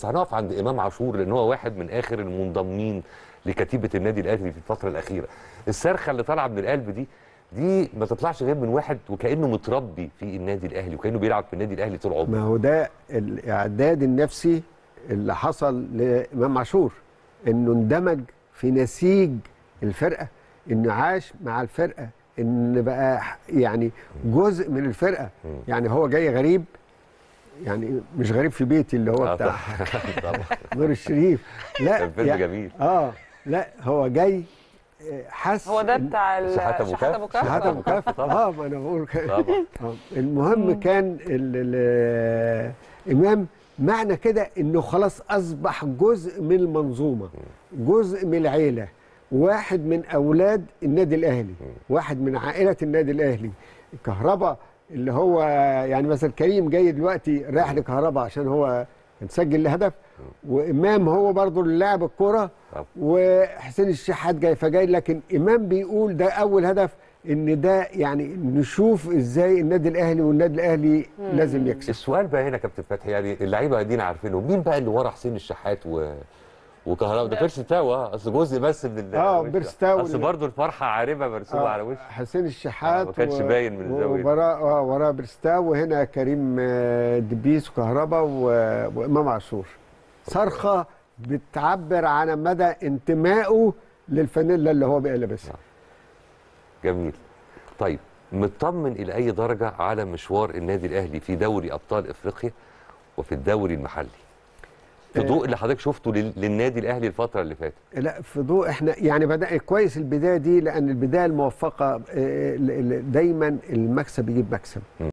بس هنقف عند امام عاشور لان هو واحد من اخر المنضمين لكتيبه النادي الاهلي في الفتره الاخيره الصرخه اللي طالعه من القلب دي دي ما تطلعش غير من واحد وكانه متربي في النادي الاهلي وكانه بيلعب في النادي الاهلي طول عمره ما هو ده الاعداد النفسي اللي حصل لامام عاشور انه اندمج في نسيج الفرقه انه عاش مع الفرقه ان بقى يعني جزء من الفرقه يعني هو جاي غريب يعني مش غريب في بيتي اللي هو آه، بتاع طبعا نور الشريف لا كان فيلم يعني- جميل. اه لا هو جاي آه، حس هو ده إن- بتاع ال- شحاتة أبو شحاتة كهف. ابو كهف شهاده مكافاه طبعا. اه ما انا بقول كده طبعا آه، المهم كان ال- ال- امام معنى كده انه خلاص اصبح جزء من المنظومه جزء من العيله واحد من اولاد النادي الاهلي واحد من عائله النادي الاهلي كهربا اللي هو يعني مثلا كريم جاي دلوقتي رايح لكهربا عشان هو كان سجل الهدف وامام هو برضو اللي لاعب الكوره طب. وحسين الشحات جاي فجاي لكن امام بيقول ده اول هدف ان ده يعني نشوف ازاي النادي الاهلي والنادي الاهلي لازم يكسب السؤال بقى هنا كابتن فتحي يعني اللعيبه ادينا عارفينه مين بقى اللي ورا حسين الشحات و وكهرباء ده بيرسي تاو اه اصل جزء بس من ال- آه، وش- بيرسي تاو اصل اللي- برضه الفرحه عاربه مرسومه آه، على وشه حسين الشحات آه، ما كانش باين من الزاوية. وراه اه وراه برستاو وهنا كريم آه، دبيس وكهربا و- وامام عاشور صرخه بتعبر عن مدى انتمائه للفانيلا اللي هو بقى لابسها جميل طيب مطمن الى اي درجه على مشوار النادي الاهلي في دوري ابطال افريقيا وفي الدوري المحلي في آه. ضوء اللي حضرتك شفته لل- للنادي الاهلي الفتره اللي فاتت لا في ضوء احنا يعني بدا كويس البدايه دي لان البدايه الموفقه آه، ال- ال- دايما المكسب يجيب مكسب